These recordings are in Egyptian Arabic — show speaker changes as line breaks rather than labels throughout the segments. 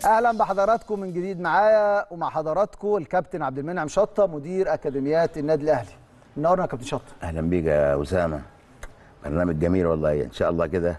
اهلا بحضراتكم من جديد معايا ومع حضراتكم الكابتن عبد المنعم شطه مدير اكاديميات النادي الاهلي منورنا يا كابتن شطه
اهلا بيك يا اسامه برنامج جميل والله ان شاء الله كده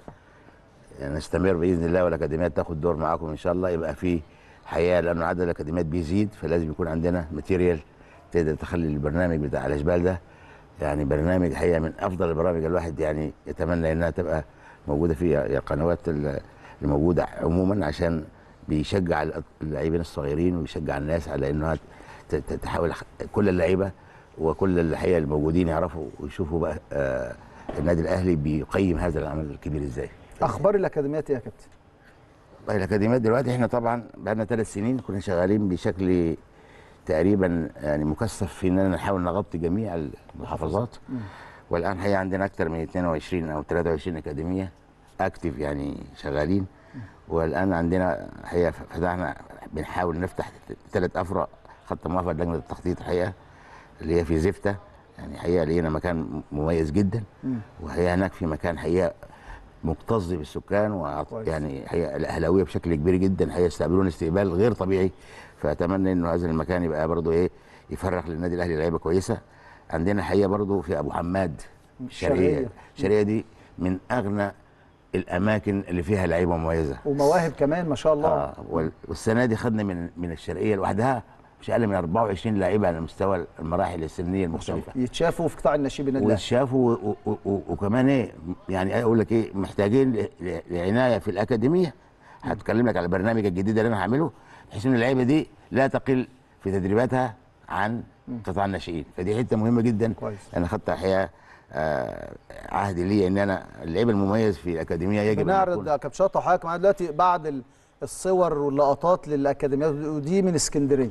نستمر باذن الله والاكاديميات تاخد دور معاكم ان شاء الله يبقى في حياه لان عدد الاكاديميات بيزيد فلازم يكون عندنا ماتيريال تقدر تخلي البرنامج بتاع الاشبال ده يعني برنامج حقيقه من افضل البرامج الواحد يعني يتمنى انها تبقى موجوده في القنوات الموجوده عموما عشان بيشجع اللاعبين الصغيرين ويشجع الناس على انها تحاول كل اللعيبه وكل الحقيقه الموجودين يعرفوا ويشوفوا بقى آه النادي الاهلي بيقيم هذا العمل الكبير ازاي.
اخبار الاكاديميات ايه يا كابتن؟
الاكاديميات دلوقتي احنا طبعا بقى لنا ثلاث سنين كنا شغالين بشكل تقريبا يعني مكثف في اننا نحاول نغطي جميع المحافظات والان حقيقه عندنا اكثر من 22 او 23 اكاديميه اكتف يعني شغالين والان عندنا حقيقه فتحنا بنحاول نفتح ثلاث افرع خط موافق لجنه التخطيط الحقيقه اللي هي في زفته يعني حقيقه لقينا مكان مميز جدا وهي هناك في مكان حقيقه مكتظ بالسكان ويعني حقيقه الاهلاويه بشكل كبير جدا حقيقه يستقبلون استقبال غير طبيعي فاتمنى انه هذا المكان يبقى برضه ايه يفرح للنادي الاهلي لعيبه كويسه عندنا حقيقه برضه في ابو حماد الشرقيه الشرقيه دي من اغنى الاماكن اللي فيها لعيبه مميزه
ومواهب كمان ما شاء الله
اه والسنه دي خدنا من من الشرقيه لوحدها مش اقل من 24 لعيبه على مستوى المراحل السنيه المختلفه
يتشافوا في قطاع النشيب النادي
ويتشافوا وكمان ايه يعني اقول لك ايه محتاجين لعنايه في الاكاديميه هتكلم لك على البرنامج الجديد اللي انا هعمله بحيث ان اللعيبه دي لا تقل في تدريباتها عن قطاع الناشئين فدي حته مهمه جدا
كويس.
انا خدت الحقيقه آه عهد لي ان انا اللعيب المميز في الاكاديميه يجب
بنعرض يا كابتن شطه وحضرتك معانا دلوقتي بعض الصور واللقطات للاكاديميات ودي من اسكندريه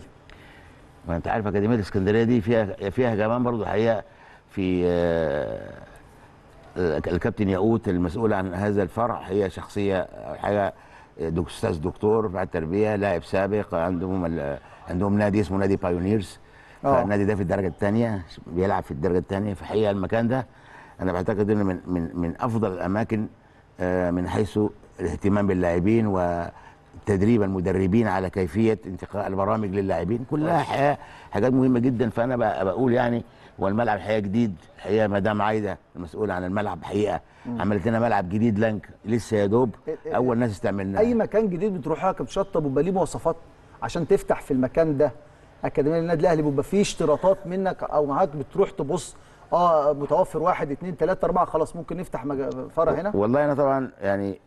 ما انت عارف اكاديميه اسكندريه دي فيها فيها كمان برضه حقيقه في آه الكابتن ياقوت المسؤول عن هذا الفرع هي شخصيه حاجه استاذ دكتور بعد تربيه لاعب سابق عندهم عندهم نادي اسمه نادي بايونيرز فالنادي ده في الدرجه الثانيه بيلعب في الدرجه الثانيه فحقيقه المكان ده انا بعتقد انه من من من افضل الاماكن من حيث الاهتمام باللاعبين وتدريب المدربين على كيفيه انتقاء البرامج للاعبين كلها حقيقه حاجات مهمه جدا فانا بقول يعني والملعب الحقيقه جديد الحقيقه مدام عايده المسؤوله عن الملعب حقيقه عملت لنا ملعب جديد لانك لسه يا دوب اول ناس استعملناه
اي مكان جديد بتروحها كابتن شطه بيبقى ليه مواصفات عشان تفتح في المكان ده اكاديميه النادي الاهلي بيبقى فيه اشتراطات منك او معاك بتروح تبص اه متوفر واحد اثنين ثلاثه اربعه خلاص ممكن نفتح فرع هنا
والله انا طبعا يعني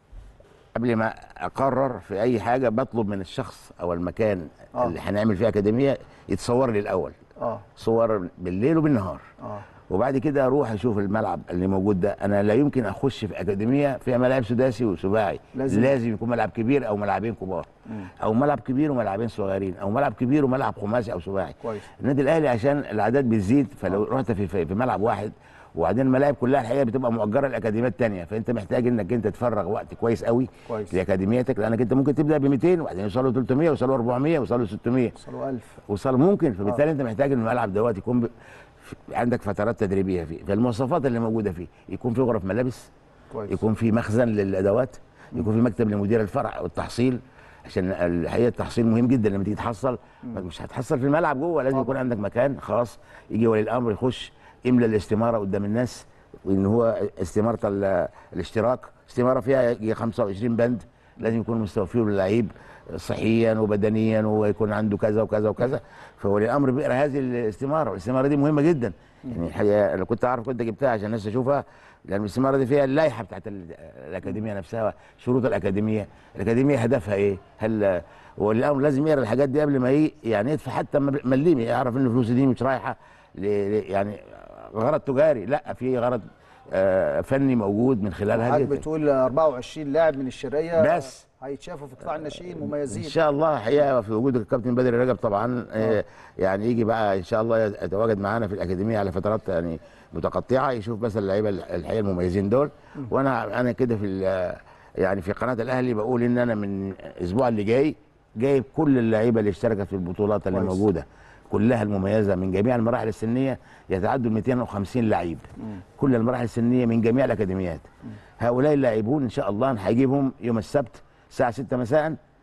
قبل ما اقرر في اي حاجه بطلب من الشخص او المكان آه. اللي هنعمل فيه اكاديميه يتصور لي الاول
اه
صور بالليل وبالنهار
اه
وبعد كده اروح اشوف الملعب اللي موجود ده انا لا يمكن اخش في اكاديميه فيها ملاعب سداسي وسباعي
لازم.
لازم يكون ملعب كبير او ملعبين كبار
مم.
او ملعب كبير وملعبين صغيرين او ملعب كبير وملعب خماسي او سباعي
كويس
النادي الاهلي عشان الاعداد بتزيد فلو رحت في, في, في ملعب واحد وبعدين الملاعب كلها الحقيقه بتبقى مؤجره لاكاديميات الثانيه فانت محتاج انك انت تفرغ وقت كويس قوي
كويس.
لاكاديميتك لانك انت ممكن تبدا ب 200 وبعدين يوصلوا 300 يوصلوا 400 يوصلوا 600
وصلوا 1000
وصل ممكن فبالتالي انت محتاج ان الملعب دوت يكون ب... في- عندك فترات تدريبيه فيه فالمواصفات اللي موجوده فيه يكون في غرف ملابس
كويس
يكون في مخزن للادوات يكون في مكتب لمدير الفرع والتحصيل عشان الحقيقه التحصيل مهم جدا لما تيجي تحصل مش هتحصل في الملعب جوه لازم
طبعا.
يكون عندك مكان خاص يجي ولي الامر يخش يملى الاستماره قدام الناس وان هو استماره ال- الاشتراك استماره فيها يجي 25 بند لازم يكون مستوفيه للعيب صحيا وبدنيا ويكون عنده كذا وكذا وكذا فولي الامر بيقرا هذه الاستماره والاستماره دي مهمه جدا يعني الحقيقه لو كنت اعرف كنت جبتها عشان الناس تشوفها لان الاستماره دي فيها اللائحه بتاعت ال- الاكاديميه نفسها شروط الاكاديميه الاكاديميه هدفها ايه هل ولي الامر لازم يقرا الحاجات دي قبل ما ي- يعني يدفع حتى مب- مليم يعرف ان الفلوس دي مش رايحه ل- ل- يعني غرض تجاري لا في غرض آه، فني موجود من خلال هذه
حضرتك بتقول 24 لاعب من الشرقيه
بس.
هيتشافوا في قطاع الناشئين
ان
مميزين
شاء الله حقيقه في وجود الكابتن بدر رجب طبعا آه، يعني يجي بقى ان شاء الله يتواجد معانا في الاكاديميه على فترات يعني متقطعه يشوف بس اللعيبه الحقيقه المميزين دول وانا انا كده في ال- يعني في قناه الاهلي بقول ان انا من الاسبوع اللي جاي جايب كل اللعيبه اللي اشتركت في البطولات اللي
كويس.
موجوده كلها المميزه من جميع المراحل السنيه يتعدوا ال 250 لعيب كل المراحل السنيه من جميع الاكاديميات هؤلاء اللاعبون ان شاء الله هيجيبهم يوم السبت الساعه 6 مساء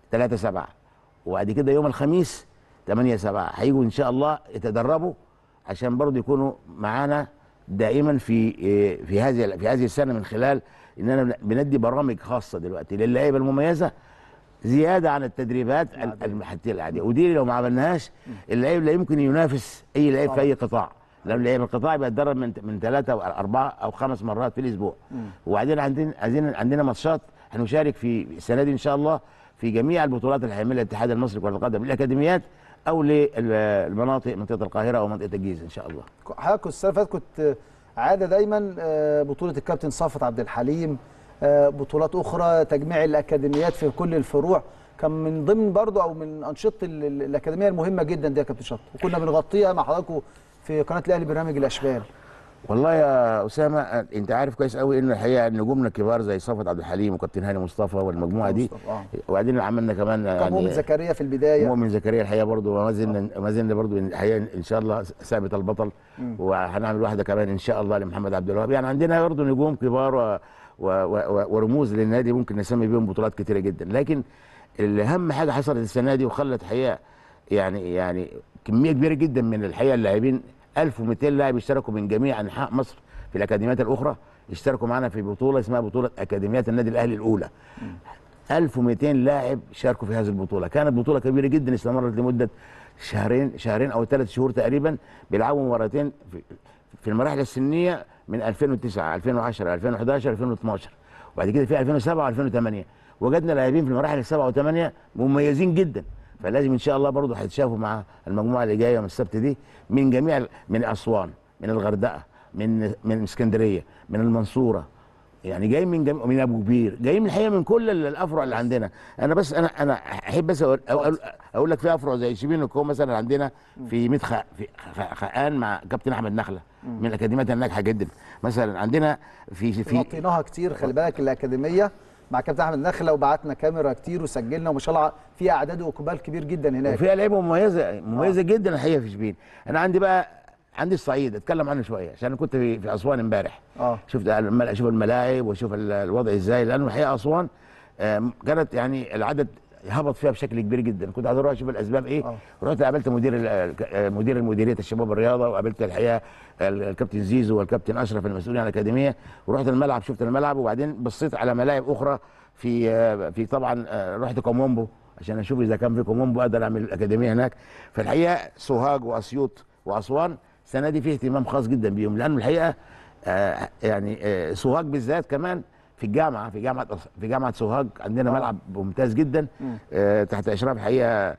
3 7 وبعد كده يوم الخميس 8 7 هيجوا ان شاء الله يتدربوا عشان برضه يكونوا معانا دائما في في هذه في هذه السنه من خلال اننا بندي برامج خاصه دلوقتي للعيبه المميزه زياده عن التدريبات المحليه العاديه ودي لو ما عملناهاش اللعيب لا يمكن ينافس اي لعيب في اي قطاع لان لعيب القطاع بيتدرب من من ثلاثه او اربعه او خمس مرات في الاسبوع وبعدين عندنا عايزين عندنا ماتشات هنشارك في السنه دي ان شاء الله في جميع البطولات اللي هيعملها الاتحاد المصري لكره القدم للاكاديميات او للمناطق منطقه القاهره او منطقه الجيزه ان شاء الله.
حضرتك السنه اللي فاتت كنت عاده دايما آه، بطوله الكابتن صفت عبد الحليم آه، بطولات اخرى تجميع الاكاديميات في كل الفروع كان من ضمن برضه او من انشطه ال- ال- الاكاديميه المهمه جدا دي يا كابتن شط وكنا بنغطيها مع حضراتكم في قناه الاهلي برنامج الاشبال
والله يا اسامه انت عارف كويس قوي ان الحقيقه نجومنا الكبار زي صفوت عبد الحليم وكابتن هاني مصطفى والمجموعه دي
مصطفى، آه.
وبعدين عملنا كمان
كان مؤمن زكريا في البدايه
مؤمن زكريا الحقيقه برضه وما زلنا ما زلنا برضه الحقيقه ان شاء الله ثابت البطل وهنعمل واحده كمان ان شاء الله لمحمد عبد الوهاب يعني عندنا برضه نجوم كبار و و و ورموز للنادي ممكن نسمي بيهم بطولات كتيره جدا لكن الاهم حاجه حصلت السنه دي وخلت الحقيقه يعني يعني كميه كبيره جدا من الحقيقه اللاعبين 1200 لاعب اشتركوا من جميع انحاء مصر في الاكاديميات الاخرى اشتركوا معنا في بطوله اسمها بطوله اكاديميات النادي الاهلي الاولى 1200 لاعب شاركوا في هذه البطوله كانت بطوله كبيره جدا استمرت لمده شهرين شهرين او ثلاث شهور تقريبا بيلعبوا مباراتين في, في المراحل السنيه من 2009 2010 2011 2012 وبعد كده في 2007 و2008 وجدنا لاعبين في المراحل السبعه وثمانيه مميزين جدا فلازم ان شاء الله برضه هيتشافوا مع المجموعه اللي جايه يوم السبت دي من جميع من اسوان من الغردقه من من اسكندريه من المنصوره يعني جاي من جم... من ابو كبير جاي من الحقيقه من كل ال- الافرع اللي عندنا انا بس انا انا احب بس اقول, أقول, اقول لك في افرع زي شبين الكو مثلا عندنا في مدخ في خ- خقان مع كابتن احمد نخله من الاكاديميات الناجحه جدا مثلا عندنا في في
غطيناها كتير خلي بالك الاكاديميه مع كابتن احمد نخله وبعتنا كاميرا كتير وسجلنا وما شاء الله في اعداد واقبال كبير جدا هناك
وفيها لعيبه مميزه مميزه جدا الحقيقه في شبين انا عندي بقى عندي الصعيد اتكلم عنه شويه عشان انا كنت في, في اسوان امبارح
اه
شفت الملا- اشوف الملاعب واشوف ال- الوضع ازاي لانه الحقيقه اسوان آم، كانت يعني العدد هبط فيها بشكل كبير جدا كنت عايز اروح اشوف الاسباب ايه
آه.
رحت قابلت مدير ال- ال- مدير مديريه الشباب الرياضه وقابلت الحقيقه ال- الكابتن زيزو والكابتن اشرف المسؤولين عن الاكاديميه ورحت الملعب شفت الملعب وبعدين بصيت على ملاعب اخرى في آه، في طبعا آه، رحت كومومبو عشان اشوف اذا كان في كومومبو اقدر اعمل الاكاديميه هناك فالحقيقه سوهاج واسيوط واسوان السنه دي فيه اهتمام خاص جدا بيهم لانه الحقيقه آه، يعني آه، سوهاج بالذات كمان في الجامعه في جامعه في جامعه سوهاج عندنا ملعب ممتاز جدا آه، تحت اشراف حقيقه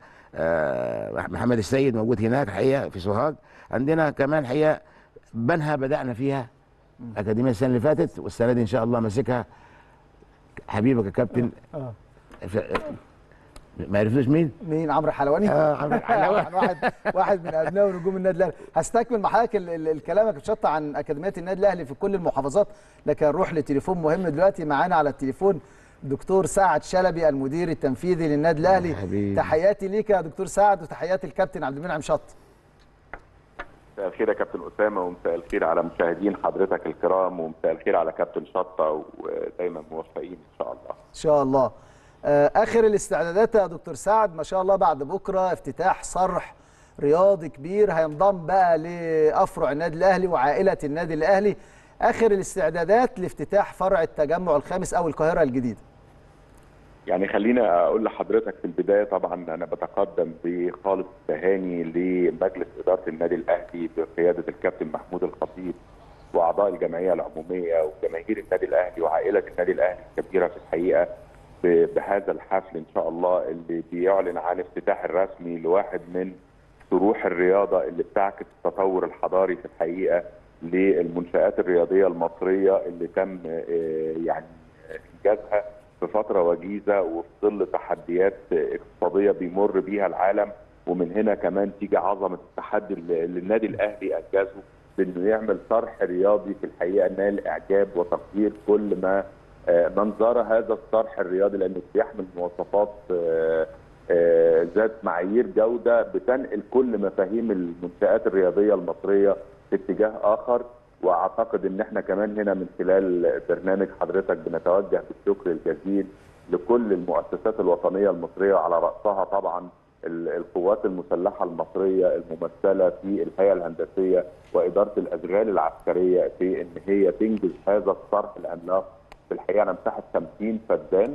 آه، محمد السيد موجود هناك حقيقه في سوهاج عندنا كمان حقيقه بنها بدانا فيها اكاديميه السنه اللي فاتت والسنه دي ان شاء الله ماسكها حبيبك يا كابتن
اه
ف- ما عرفتوش مين؟
مين عمرو حلواني
اه عمرو حلواني.
واحد واحد من ابناء ونجوم النادي الاهلي هستكمل مع حضرتك ال- ال- الكلام يا كابتن شطه عن اكاديميات النادي الاهلي في كل المحافظات لكن نروح لتليفون مهم دلوقتي معانا على التليفون دكتور سعد شلبي المدير التنفيذي للنادي الاهلي
حبيبي.
تحياتي ليك يا دكتور سعد وتحياتي الكابتن عبد المنعم شط
مساء الخير يا كابتن اسامه ومساء الخير على مشاهدين حضرتك الكرام ومساء الخير على كابتن شطه ودايما موفقين ان شاء الله.
ان شاء الله آه، اخر الاستعدادات يا دكتور سعد ما شاء الله بعد بكره افتتاح صرح رياضي كبير هينضم بقى لافرع النادي الاهلي وعائله النادي الاهلي اخر الاستعدادات لافتتاح فرع التجمع الخامس او القاهره الجديده
يعني خلينا اقول لحضرتك في البدايه طبعا انا بتقدم بخالص التهاني لمجلس اداره النادي الاهلي بقياده الكابتن محمود الخطيب واعضاء الجمعيه العموميه وجماهير النادي الاهلي وعائله النادي الاهلي الكبيره في الحقيقه ب- بهذا الحفل ان شاء الله اللي بيعلن عن افتتاح الرسمي لواحد من صروح الرياضه اللي بتعكس التطور الحضاري في الحقيقه للمنشات الرياضيه المصريه اللي تم آه، يعني انجازها في فتره وجيزه وفي ظل تحديات اقتصاديه بيمر بيها العالم ومن هنا كمان تيجي عظمه التحدي اللي اللي النادي الاهلي انجزه بانه يعمل طرح رياضي في الحقيقه نال اعجاب وتقدير كل ما آه، من زار هذا الطرح الرياضي لانه بيحمل مواصفات آه، آه، ذات معايير جوده بتنقل كل مفاهيم المنشات الرياضيه المصريه في اتجاه اخر واعتقد ان احنا كمان هنا من خلال برنامج حضرتك بنتوجه بالشكر الجزيل لكل المؤسسات الوطنيه المصريه وعلى راسها طبعا ال- القوات المسلحه المصريه الممثله في الهيئه الهندسيه واداره الاشغال العسكريه في ان هي تنجز هذا الصرح العملاق في الحقيقه على مساحه 50 فدان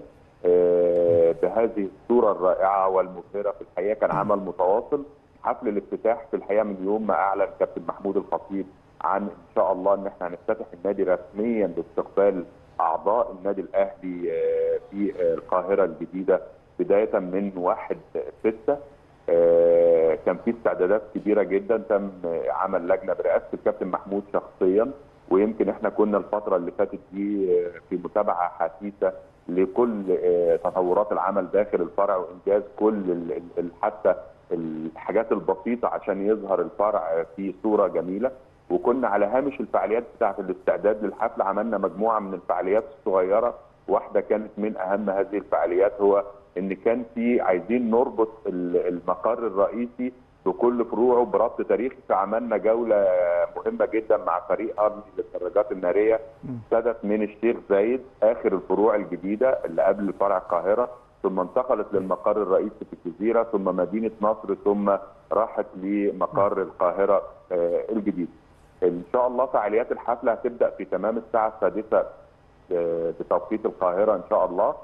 آه، بهذه الصوره الرائعه والمبهره في الحقيقه كان عمل متواصل حفل الافتتاح في الحقيقه من يوم ما اعلن كابتن محمود الخطيب عن ان شاء الله ان احنا هنفتتح النادي رسميا لاستقبال اعضاء النادي الاهلي آه، في آه، القاهره الجديده بدايه من 1 6 آه، كان في استعدادات كبيره جدا تم آه، عمل لجنه برئاسه الكابتن محمود شخصيا ويمكن احنا كنا الفتره اللي فاتت دي آه، في متابعه حثيثه لكل آه، تطورات العمل داخل الفرع وانجاز كل ال- ال- ال- حتى الحاجات البسيطه عشان يظهر الفرع في صوره جميله وكنا على هامش الفعاليات بتاعه الاستعداد للحفل عملنا مجموعه من الفعاليات الصغيره واحده كانت من اهم هذه الفعاليات هو ان كان في عايزين نربط ال- المقر الرئيسي بكل فروعه بربط تاريخي فعملنا جوله مهمه جدا مع فريق ارضي للدراجات الناريه ابتدت من الشيخ زايد اخر الفروع الجديده اللي قبل فرع القاهره ثم انتقلت للمقر الرئيسي في الجزيره ثم مدينه نصر ثم راحت لمقر القاهره آه، الجديد. ان شاء الله فعاليات الحفله هتبدا في تمام الساعه السادسه آه، بتوقيت القاهره ان شاء الله.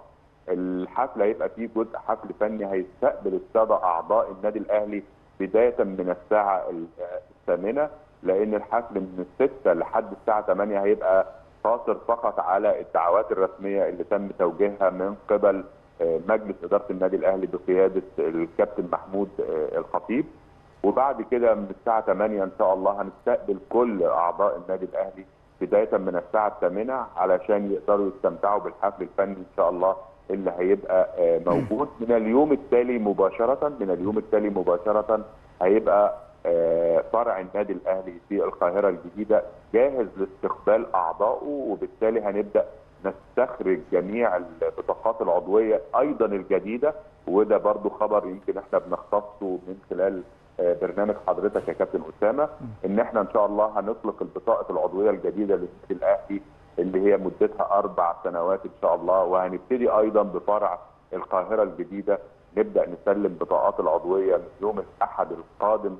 الحفله هيبقى فيه جزء حفل فني هيستقبل الساده اعضاء النادي الاهلي بدايه من الساعه الثامنه لان الحفل من الستة لحد الساعه 8 هيبقى قاصر فقط على الدعوات الرسميه اللي تم توجيهها من قبل آه، مجلس اداره النادي الاهلي بقياده الكابتن محمود آه، الخطيب وبعد كده من الساعه 8 ان شاء الله هنستقبل كل اعضاء النادي الاهلي بدايه من الساعه الثامنه علشان يقدروا يستمتعوا بالحفل الفني ان شاء الله اللي هيبقى آه، موجود من اليوم التالي مباشره من اليوم التالي مباشره هيبقى آه، فرع النادي الاهلي في القاهره الجديده جاهز لاستقبال اعضائه وبالتالي هنبدا نستخرج جميع البطاقات العضويه ايضا الجديده وده برضو خبر يمكن احنا بنختصه من خلال آه، برنامج حضرتك يا كابتن اسامه ان احنا ان شاء الله هنطلق البطاقه العضويه الجديده للنادي الاهلي اللي هي مدتها اربع سنوات ان شاء الله وهنبتدي ايضا بفرع القاهره الجديده نبدا نسلم بطاقات العضويه من يوم الاحد القادم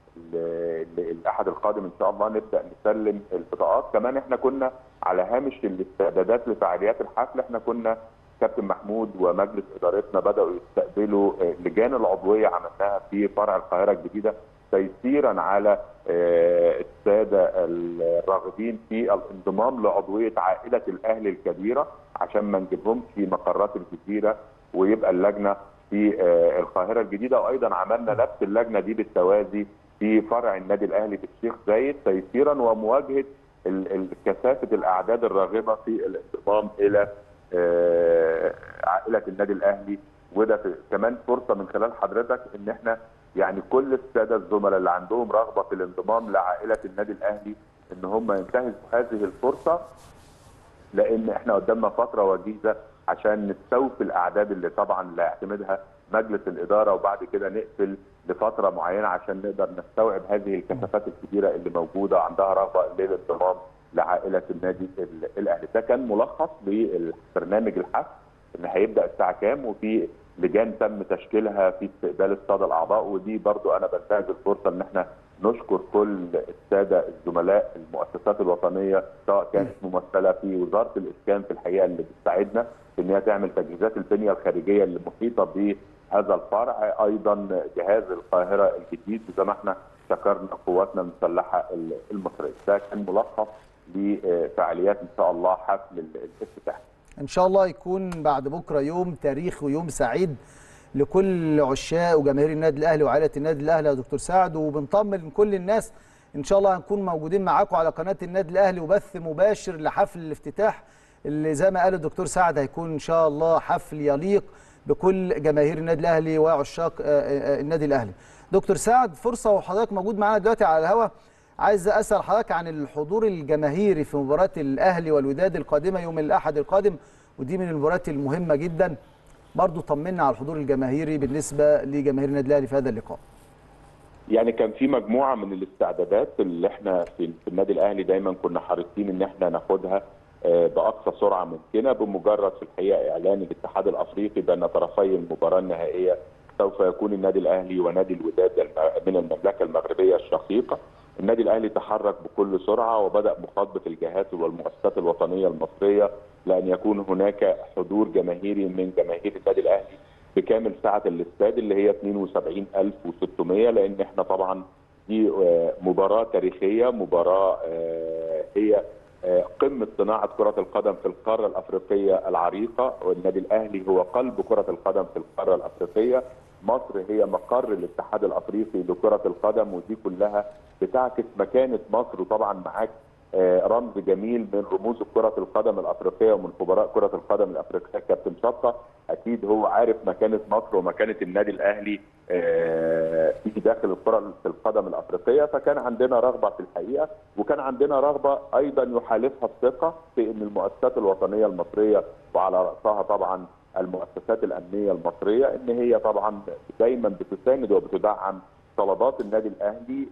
ل- ل- الاحد القادم ان شاء الله نبدا نسلم البطاقات كمان احنا كنا على هامش الاستعدادات لفعاليات الحفل احنا كنا كابتن محمود ومجلس ادارتنا بداوا يستقبلوا آه، لجان العضويه عملناها في فرع القاهره الجديده تيسيرا على آه، الساده الراغبين في الانضمام لعضويه عائله الاهلي الكبيره عشان ما نجيبهمش في مقرات الجزيره ويبقى اللجنه في آه، القاهره الجديده وايضا عملنا نفس اللجنه دي بالتوازي في فرع النادي الاهلي في الشيخ زايد تيسيرا ومواجهه ال- ال- كثافه الاعداد الراغبه في الانضمام الى آه، عائله النادي الاهلي وده في- كمان فرصه من خلال حضرتك ان احنا يعني كل الساده الزملاء اللي عندهم رغبه في الانضمام لعائله النادي الاهلي ان هم ينتهزوا هذه الفرصه لان احنا قدامنا فتره وجيزه عشان نستوفي الاعداد اللي طبعا اللي هيعتمدها مجلس الاداره وبعد كده نقفل لفتره معينه عشان نقدر نستوعب هذه الكثافات الكبيره اللي موجوده عندها رغبه للانضمام لعائله النادي ال- الاهلي ده كان ملخص للبرنامج الحفل ان هيبدا الساعه كام وفي لجان تم تشكيلها في استقبال الساده الاعضاء ودي برضو انا بنتهز الفرصه ان احنا نشكر كل الساده الزملاء المؤسسات الوطنيه سواء كانت ممثله في وزاره الاسكان في الحقيقه اللي بتساعدنا في ان هي تعمل تجهيزات البنيه الخارجيه اللي محيطه بهذا الفرع ايضا جهاز القاهره الجديد زي ما احنا شكرنا قواتنا المسلحه المصريه ده كان ملخص لفعاليات ان شاء الله حفل الافتتاح
ان شاء الله يكون بعد بكره يوم تاريخي ويوم سعيد لكل عشاق وجماهير النادي الاهلي وعائله النادي الاهلي يا دكتور سعد وبنطمن كل الناس ان شاء الله هنكون موجودين معاكم على قناه النادي الاهلي وبث مباشر لحفل الافتتاح اللي زي ما قال الدكتور سعد هيكون ان شاء الله حفل يليق بكل جماهير النادي الاهلي وعشاق آه، آه، النادي الاهلي دكتور سعد فرصه وحضرتك موجود معانا دلوقتي على الهواء عايز اسال حضرتك عن الحضور الجماهيري في مباراه الاهلي والوداد القادمه يوم الاحد القادم ودي من المباريات المهمه جدا برضو طمنا على الحضور الجماهيري بالنسبه لجماهير النادي الاهلي في هذا اللقاء
يعني كان في مجموعه من الاستعدادات اللي احنا في في النادي الاهلي دايما كنا حريصين ان احنا ناخدها آه، باقصى سرعه ممكنه بمجرد في الحقيقه اعلان الاتحاد الافريقي بان طرفي المباراه النهائيه سوف يكون النادي الاهلي ونادي الوداد الم- من المملكه المغربيه الشقيقه. النادي الاهلي تحرك بكل سرعه وبدا مخاطبه الجهات والمؤسسات الوطنيه المصريه لان يكون هناك حضور جماهيري من جماهير النادي الاهلي بكامل سعه الاستاد اللي هي 72600 لان احنا طبعا دي آه، مباراه تاريخيه مباراه آه، هي آه، قمه صناعه كره القدم في القاره الافريقيه العريقه والنادي الاهلي هو قلب كره القدم في القاره الافريقيه مصر هي مقر الاتحاد الافريقي لكره القدم ودي كلها بتعكس مكانه مصر وطبعا معاك آه، رمز جميل من رموز كره القدم الافريقيه ومن خبراء كره القدم الافريقيه كابتن شطه اكيد هو عارف مكانه مصر ومكانه النادي الاهلي آه، في داخل الكره في القدم الافريقيه فكان عندنا رغبه في الحقيقه وكان عندنا رغبه ايضا يحالفها الثقه في ان المؤسسات الوطنيه المصريه وعلى راسها طبعا المؤسسات الامنيه المصريه ان هي طبعا دايما بتساند وبتدعم طلبات النادي الاهلي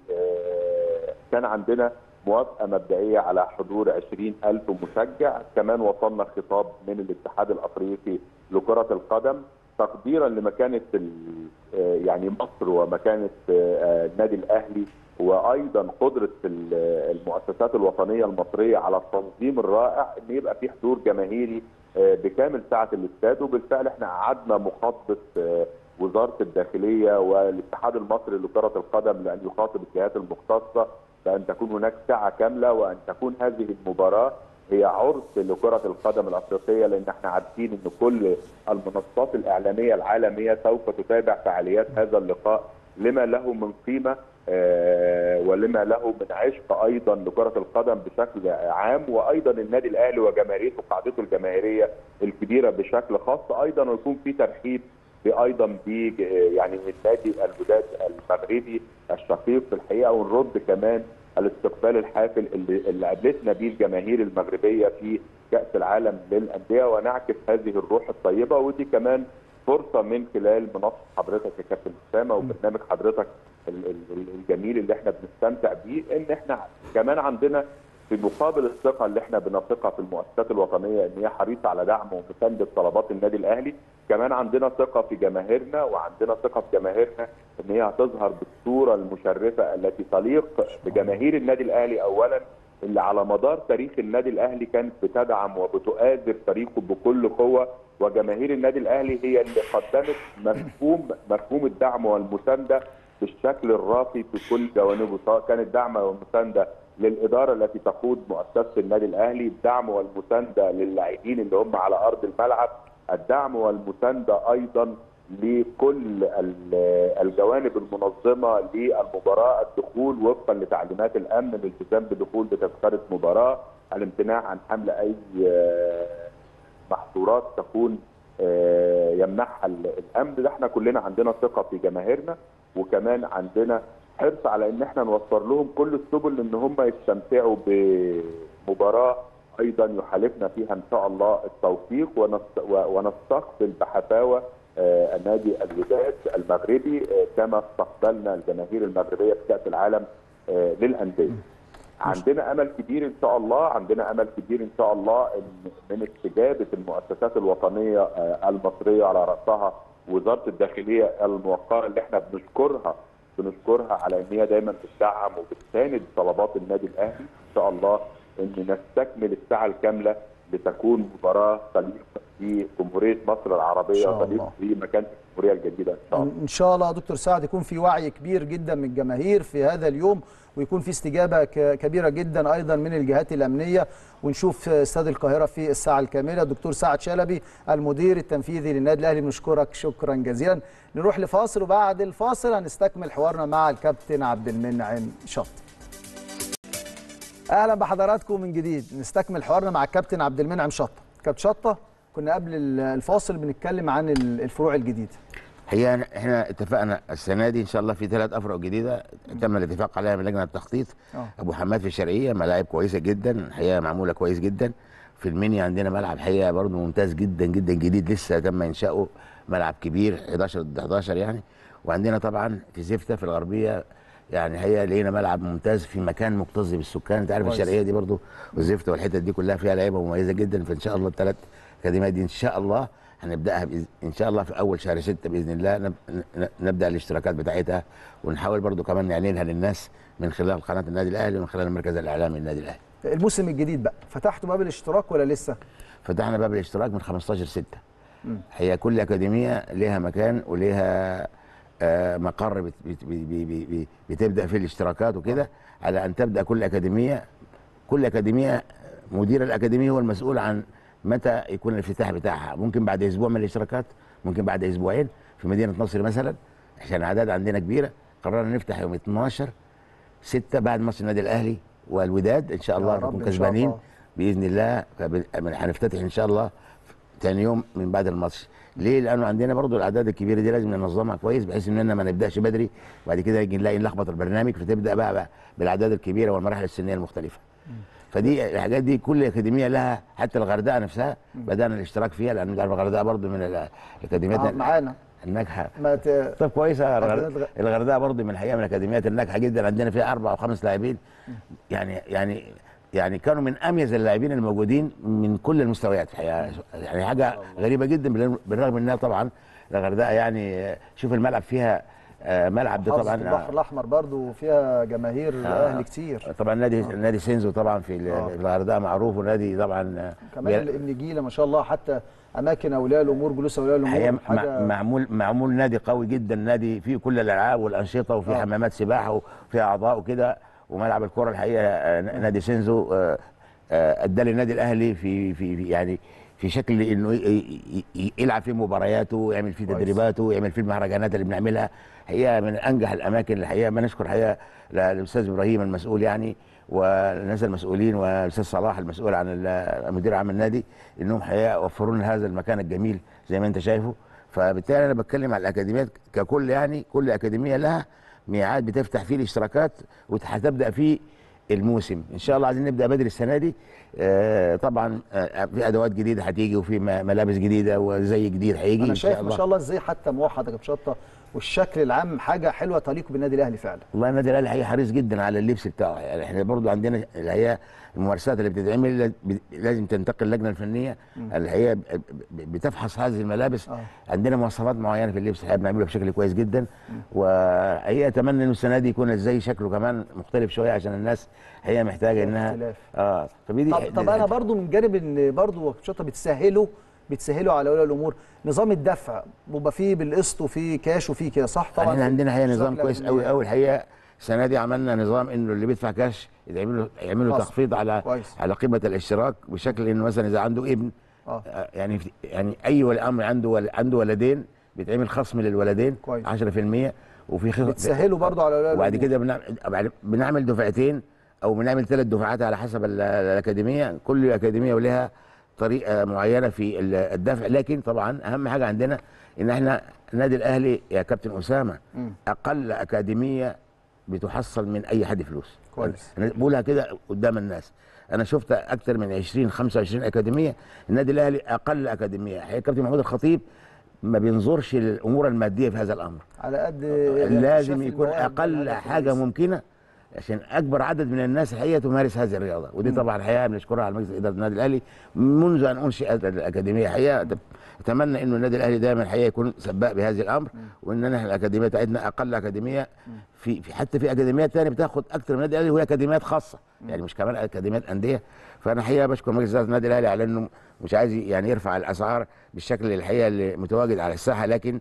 آه، كان عندنا موافقه مبدئيه على حضور 20000 مشجع كمان وصلنا خطاب من الاتحاد الافريقي لكره القدم تقديرا لمكانه ال- آه، يعني مصر ومكانه آه، النادي الاهلي وايضا قدره ال- المؤسسات الوطنيه المصريه على التنظيم الرائع ان يبقى في حضور جماهيري آه، بكامل سعه الاستاد وبالفعل احنا قعدنا مخاطبه آه، وزاره الداخليه والاتحاد المصري لكره القدم لان يخاطب الجهات المختصه بان تكون هناك ساعه كامله وان تكون هذه المباراه هي عرس لكره القدم الافريقيه لان احنا عارفين ان كل المنصات الاعلاميه العالميه سوف تتابع فعاليات هذا اللقاء لما له من قيمه آه، ولما له من عشق ايضا لكره القدم بشكل عام وايضا النادي الاهلي وجماهيرته وقاعدته الجماهيريه الكبيره بشكل خاص ايضا ويكون في ترحيب ايضا ب يعني النادي الوداد المغربي الشقيق في الحقيقه ونرد كمان الاستقبال الحافل اللي, اللي قابلتنا به الجماهير المغربيه في كاس العالم للانديه ونعكس هذه الروح الطيبه ودي كمان فرصه من خلال منصه حضرتك يا كابتن اسامه وبرنامج حضرتك ال- ال- الجميل اللي احنا بنستمتع بيه ان احنا كمان عندنا في مقابل الثقه اللي احنا بنثقها في المؤسسات الوطنيه ان هي حريصه على دعم ومسانده طلبات النادي الاهلي كمان عندنا ثقه في جماهيرنا وعندنا ثقه في جماهيرنا ان هي هتظهر بالصوره المشرفه التي تليق بجماهير النادي الاهلي اولا اللي على مدار تاريخ النادي الاهلي كانت بتدعم وبتؤازر فريقه بكل قوه وجماهير النادي الاهلي هي اللي قدمت مفهوم مفهوم الدعم والمسانده بالشكل الراقي في كل جوانبه سواء كانت دعم والمسانده للاداره التي تقود مؤسسه النادي الاهلي، الدعم والمسانده للاعبين اللي هم على ارض الملعب، الدعم والمسانده ايضا لكل ال- الجوانب المنظمه للمباراه، الدخول وفقا لتعليمات الامن، الالتزام بدخول بتذكره مباراه، الامتناع عن حمل اي آه، محظورات تكون آه، يمنحها ال- الامن ده احنا كلنا عندنا ثقه في جماهيرنا وكمان عندنا حرص على ان احنا نوفر لهم كل السبل ان هم يستمتعوا بمباراه ايضا يحالفنا فيها ان شاء الله التوفيق ونست- و- ونستقبل بحفاوه آه، النادي الوداد المغربي آه، كما استقبلنا الجماهير المغربيه في كاس العالم آه، للانديه. عندنا امل كبير ان شاء الله عندنا امل كبير ان شاء الله إن من استجابه المؤسسات الوطنيه آه، المصريه على راسها وزاره الداخليه الموقره اللي احنا بنشكرها بنشكرها على ان هي دايما بتدعم وبتساند طلبات النادي الاهلي ان شاء الله ان نستكمل الساعه الكامله لتكون مباراه تليق في جمهوريه مصر العربيه
شاء
وتليق
الله.
في مكانه الجمهوريه الجديده ان شاء الله
ان شاء الله يا دكتور سعد يكون في وعي كبير جدا من الجماهير في هذا اليوم ويكون في استجابه ك- كبيره جدا ايضا من الجهات الامنيه ونشوف استاد القاهره في الساعه الكامله دكتور سعد شلبي المدير التنفيذي للنادي الاهلي بنشكرك شكرا جزيلا نروح لفاصل وبعد الفاصل هنستكمل حوارنا مع الكابتن عبد المنعم شط اهلا بحضراتكم من جديد نستكمل حوارنا مع الكابتن عبد المنعم شطه كابتن شطه كنا قبل الفاصل بنتكلم عن الفروع الجديده
هي احنا اتفقنا السنه دي ان شاء الله في ثلاث افرع جديده تم الاتفاق عليها من لجنه التخطيط
آه.
ابو حماد في الشرقيه ملاعب كويسه جدا الحقيقه معموله كويس جدا في المنيا عندنا ملعب حقيقه برضه ممتاز جدا جدا جديد لسه تم انشاؤه ملعب كبير 11 ضد 11 يعني وعندنا طبعا في زفته في الغربيه يعني هي لقينا ملعب ممتاز في مكان مكتظ بالسكان انت عارف
كويس.
الشرقيه دي برضو والزفت والحتت دي كلها فيها لعيبه مميزه جدا فان شاء الله الثلاث اكاديميات دي ان شاء الله هنبداها بإذن ان شاء الله في اول شهر ستة باذن الله نب... ن- نبدا الاشتراكات بتاعتها ونحاول برضو كمان نعلنها للناس من خلال قناه النادي الاهلي ومن خلال المركز الاعلامي للنادي الاهلي
الموسم الجديد بقى فتحتوا باب الاشتراك ولا لسه؟
فتحنا باب الاشتراك من 15 6 هي كل اكاديميه ليها مكان وليها آه، مقر بت بت بي بي بي بي بتبدا فيه الاشتراكات وكده على ان تبدا كل اكاديميه كل اكاديميه مدير الاكاديميه هو المسؤول عن متى يكون الافتتاح بتاعها ممكن بعد اسبوع من الاشتراكات ممكن بعد اسبوعين في مدينه نصر مثلا عشان الاعداد عندنا كبيره قررنا نفتح يوم 12 6 بعد ماتش النادي الاهلي والوداد ان شاء
يا
الله
رب
نكون
إن شاء
كسبانين
الله.
باذن الله فب- هنفتتح ان شاء الله تاني يوم من بعد الماتش ليه لانه عندنا برضو الاعداد الكبيره دي لازم ننظمها كويس بحيث اننا ما نبداش بدري وبعد كده يجي نلاقي نلخبط البرنامج فتبدا بقى, بقى بالاعداد الكبيره والمراحل السنيه المختلفه فدي الحاجات دي كل اكاديميه لها حتى الغردقه نفسها بدانا الاشتراك فيها لان تعرف الغردقه برضو من ال- الاكاديميات
آه، معانا
الناجحه
ما ت...
طب كويسه
أكاديميات
الغر-
غ-
الغردقه برضه من الحقيقه من الاكاديميات الناجحه جدا عندنا فيها اربع او خمس لاعبين يعني يعني يعني كانوا من اميز اللاعبين الموجودين من كل المستويات الحقيقه يعني حاجه غريبه جدا بالرغم- بالرغم انها طبعا الغردقه يعني شوف الملعب فيها آه، ملعب ده
حافظ
طبعا
البحر الاحمر برضو فيها جماهير
آه.
اهلي كتير
طبعا نادي نادي سينزو طبعا في ال-
آه.
في الغردقه معروف ونادي طبعا آه،
كمان
بي-
ابن جيله ما شاء الله حتى اماكن اولياء الامور جلوس اولياء
الحقيقه
الامور
مع-
حاجه
معمول معمول نادي قوي جدا نادي فيه كل الالعاب والانشطه وفيه
آه.
حمامات سباحه وفيه اعضاء وكده وملعب الكره الحقيقه آه، نادي سينزو آه، آه، ادى للنادي الاهلي في في في- يعني في شكل انه ي- ي- ي- يلعب فيه مبارياته ويعمل فيه
كويس.
تدريباته ويعمل فيه المهرجانات اللي بنعملها هي من انجح الاماكن الحقيقه ما نشكر الحقيقه للاستاذ ابراهيم المسؤول يعني والناس المسؤولين والاستاذ صلاح المسؤول عن ال- مدير عام النادي انهم حقيقه وفروا لنا هذا المكان الجميل زي ما انت شايفه فبالتالي انا بتكلم على الاكاديميات ككل يعني كل اكاديميه لها ميعاد بتفتح فيه الاشتراكات وهتبدا فيه الموسم ان شاء الله عايزين نبدا بدري السنه دي آه طبعا آه في ادوات جديده هتيجي وفي م- ملابس جديده وزي جديد هيجي
انا
ان
شايف
شاء
ما
الله
شاء الله ازاي حتى موحد يا كابتن شطه والشكل العام حاجه حلوه تليق بالنادي الاهلي فعلا
والله النادي الاهلي حقيقي حريص جدا على اللبس بتاعه يعني احنا برضو عندنا اللي هي الممارسات اللي بتتعمل لا- ب- لازم تنتقل اللجنه الفنيه اللي هي ب- ب- بتفحص هذه الملابس
آه.
عندنا مواصفات معينه في اللبس الحقيقه بنعمله بشكل كويس جدا وهي اتمنى انه السنه دي يكون ازاي شكله كمان مختلف شويه عشان الناس هي محتاجه انها
اختلاف.
اه فدي
طب, طب انا برضو من جانب ان برضو كابتن شطه بتسهلوا بتسهلوا على اولياء الامور نظام الدفع بيبقى فيه بالقسط وفيه كاش وفيه كده صح طبعا
احنا عندنا هي نظام
اشتراك
كويس
الأكاديمية.
قوي قوي الحقيقه السنه دي عملنا نظام انه اللي بيدفع كاش يعمل له يعمل له
خاص.
تخفيض على
كويس.
على قيمه الاشتراك بشكل انه مثلا اذا عنده ابن
اه
آه، يعني يعني اي ولي امر عنده ول عنده ولدين بيتعمل خصم للولدين
كويس.
10% وفي خصم
بتسهلوا برضو على اولياء
وبعد
الأمور.
كده بنعمل بنعمل دفعتين او بنعمل ثلاث دفعات على حسب ال- الاكاديميه كل اكاديميه ولها طريقه معينه في ال- الدفع لكن طبعا اهم حاجه عندنا ان احنا النادي الاهلي يا كابتن اسامه
مم.
اقل اكاديميه بتحصل من اي حد فلوس
كويس.
انا بقولها كده قدام الناس انا شفت اكتر من 20 25 اكاديميه النادي الاهلي اقل اكاديميه الحقيقه كابتن محمود الخطيب ما بينظرش للامور الماديه في هذا الامر
على قد
لازم
شاف
يكون
المواهب
اقل
والهدف
حاجه
الرئيسي.
ممكنه عشان اكبر عدد من الناس الحقيقه تمارس هذه الرياضه ودي طبعا الحقيقه بنشكرها على مجلس اداره النادي الاهلي منذ ان انشئت الاكاديميه الحقيقه اتمنى انه النادي الاهلي دايما الحقيقه يكون سباق بهذه الامر وان احنا الاكاديميه بتاعتنا اقل اكاديميه في, في حتى في اكاديميات ثانيه بتاخد اكثر من النادي الاهلي وهي اكاديميات خاصه يعني مش كمان اكاديميات انديه فانا الحقيقه بشكر مجلس اداره النادي الاهلي على انه مش عايز يعني يرفع الاسعار بالشكل الحقيقه اللي متواجد على الساحه لكن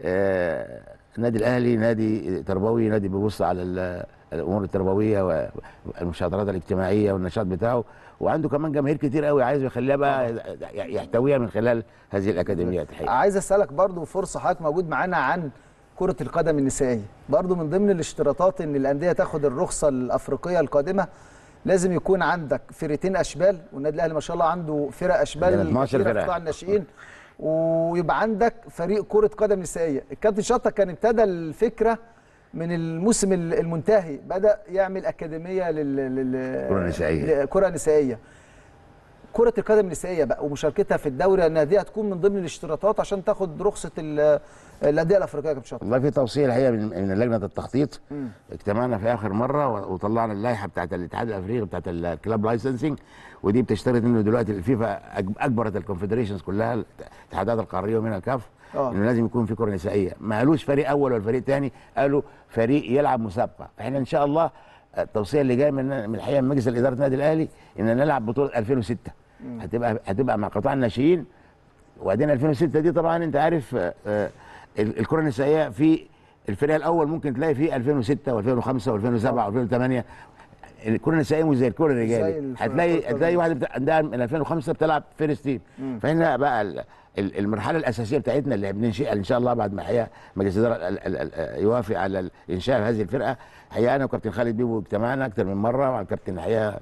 آه النادي الاهلي نادي تربوي نادي بيبص على ال- الامور التربويه والمشاطرات الاجتماعيه والنشاط بتاعه وعنده كمان جماهير كتير قوي عايز يخليها بقى يحتويها من خلال هذه الاكاديميات الحقيقه
عايز اسالك برضو فرصه حضرتك موجود معانا عن كره القدم النسائيه برضو من ضمن الاشتراطات ان الانديه تاخد الرخصه الافريقيه القادمه لازم يكون عندك فرقتين اشبال والنادي الاهلي ما شاء الله عنده فرق اشبال
عندنا 12
كتيرة في
فرقة.
قطاع الناشئين ويبقى عندك فريق كره قدم نسائيه الكابتن شطه كان ابتدى الفكره من الموسم المنتهي بدا يعمل اكاديميه لل لل
كرة نسائية.
كره نسائيه كرة القدم النسائية بقى ومشاركتها في الدوري انها دي هتكون من ضمن الاشتراطات عشان تاخد رخصة ال- الانديه الافريقيه يا كابتن شطه
والله في توصيه الحقيقه من من لجنه التخطيط اجتمعنا في اخر مره و- وطلعنا اللائحه بتاعت الاتحاد الافريقي بتاعت الكلاب لايسنسنج ودي بتشترط انه دلوقتي الفيفا أج- اجبرت الكونفدريشنز كلها الاتحادات القاريه ومنها الكاف
آه.
انه لازم يكون في كره نسائيه ما قالوش فريق اول ولا فريق ثاني قالوا فريق يلعب مسابقه احنا ان شاء الله التوصيه اللي جايه من من الحقيقه من مجلس اداره النادي الاهلي ان نلعب بطوله 2006 هتبقى هتبقى مع قطاع الناشئين وبعدين 2006 دي طبعا انت عارف آه، آه، ال- الكره النسائيه في الفريق الاول ممكن تلاقي فيه 2006 و2005 و2007 و2008 الكره النسائيه مش زي الكره
زي
الرجالي
الف-
هتلاقي
الكرة
هتلاقي واحده بتاع- عندها من 2005 بتلعب فيرست تيم فهنا بقى ال- ال- المرحله الاساسيه بتاعتنا اللي بننشئها ان شاء الله بعد ما هي مجلس الاداره ال- ال- ال- يوافق على انشاء هذه الفرقه هي انا وكابتن خالد بيبو اجتمعنا اكثر من مره مع الكابتن الحقيقه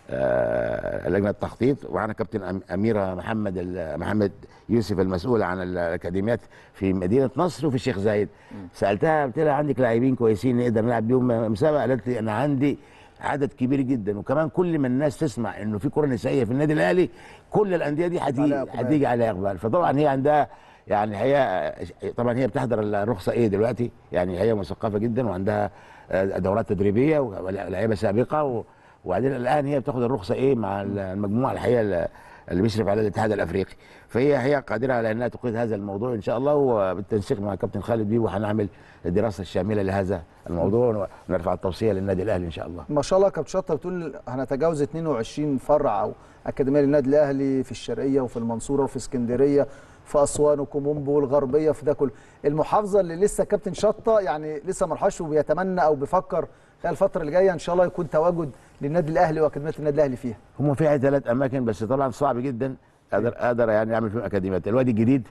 آه، لجنه التخطيط ومعنا كابتن أم- اميره محمد ال- محمد يوسف المسؤول عن الاكاديميات في مدينه نصر وفي الشيخ زايد سالتها قلت لها عندك لاعبين كويسين نقدر نلعب بيهم مسابقه قالت لي انا عندي عدد كبير جدا وكمان كل ما الناس تسمع انه في كره نسائيه في النادي الاهلي كل الانديه دي هتيجي
عليها إقبال.
هتيجي عليها اقبال فطبعا هي عندها يعني هي طبعا هي بتحضر الرخصه ايه دلوقتي يعني هي مثقفه جدا وعندها آه، دورات تدريبيه ولاعيبه سابقه و- وبعدين الان هي بتاخد الرخصه ايه مع المجموعه الحقيقه اللي- اللي بيشرف على الاتحاد الافريقي فهي هي قادره على انها تقيد هذا الموضوع ان شاء الله وبالتنسيق مع كابتن خالد بيبو هنعمل الدراسه الشامله لهذا الموضوع ونرفع التوصيه للنادي الاهلي ان شاء الله
ما شاء الله كابتن شطه بتقول هنتجاوز 22 فرع او اكاديميه للنادي الاهلي في الشرقيه وفي المنصوره وفي اسكندريه في اسوان وكومومبو والغربيه في ده كله المحافظه اللي لسه كابتن شطه يعني لسه ما راحش وبيتمنى او بيفكر خلال الفتره اللي جايه ان شاء الله يكون تواجد للنادي الاهلي واكاديميه النادي الاهلي فيها
هم فيها ثلاث اماكن بس طبعا صعب جدا اقدر اقدر يعني اعمل فيهم اكاديميات الوادي الجديد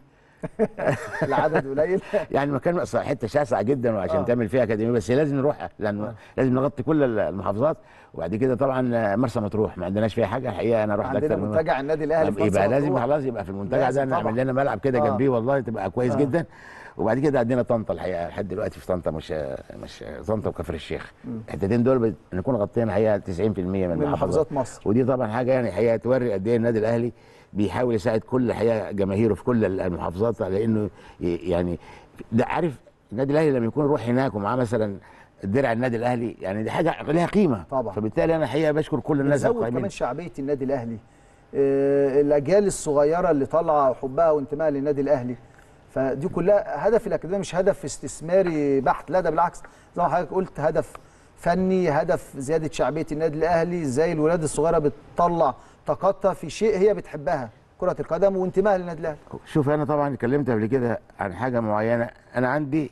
العدد قليل
يعني مكان أصلاً حته شاسعه جدا وعشان
آه.
تعمل فيها اكاديميه بس لازم نروح لان لازم نغطي كل المحافظات وبعد كده طبعا مرسى مطروح ما عندناش فيها حاجه الحقيقه انا رحت
عندنا
اكتر من مرة.
منتجع النادي الاهلي في
طب يبقى
مرسى
لازم
مطروح.
خلاص يبقى في المنتجع
لازم
ده نعمل
طبعاً.
لنا ملعب كده
آه.
جنبيه والله تبقى كويس
آه.
جدا وبعد كده عندنا طنطا الحقيقه لحد دلوقتي في طنطا مش مش طنطا وكفر الشيخ الحتتين دول بت- نكون غطينا الحقيقه 90% من
من
المحافظات
محافظات مصر
ودي طبعا حاجه يعني حقيقه توري قد ايه النادي الاهلي بيحاول يساعد كل حقيقه جماهيره في كل المحافظات على انه ي- يعني ده عارف النادي الاهلي لما يكون يروح هناك ومعاه مثلا درع النادي الاهلي يعني دي حاجه لها قيمه
طبعا.
فبالتالي انا حقيقه بشكر كل الناس
بتزود
القائمين
كمان شعبيه النادي الاهلي آه، الاجيال الصغيره اللي طالعه وحبها وانتمائها للنادي الاهلي فدي كلها هدف الاكاديميه مش هدف استثماري بحت لا ده بالعكس زي ما حضرتك قلت هدف فني هدف زياده شعبيه النادي الاهلي ازاي الولاد الصغيره بتطلع طاقتها في شيء هي بتحبها كره القدم وانتمائها للنادي الاهلي
شوف انا طبعا اتكلمت قبل كده عن حاجه معينه انا عندي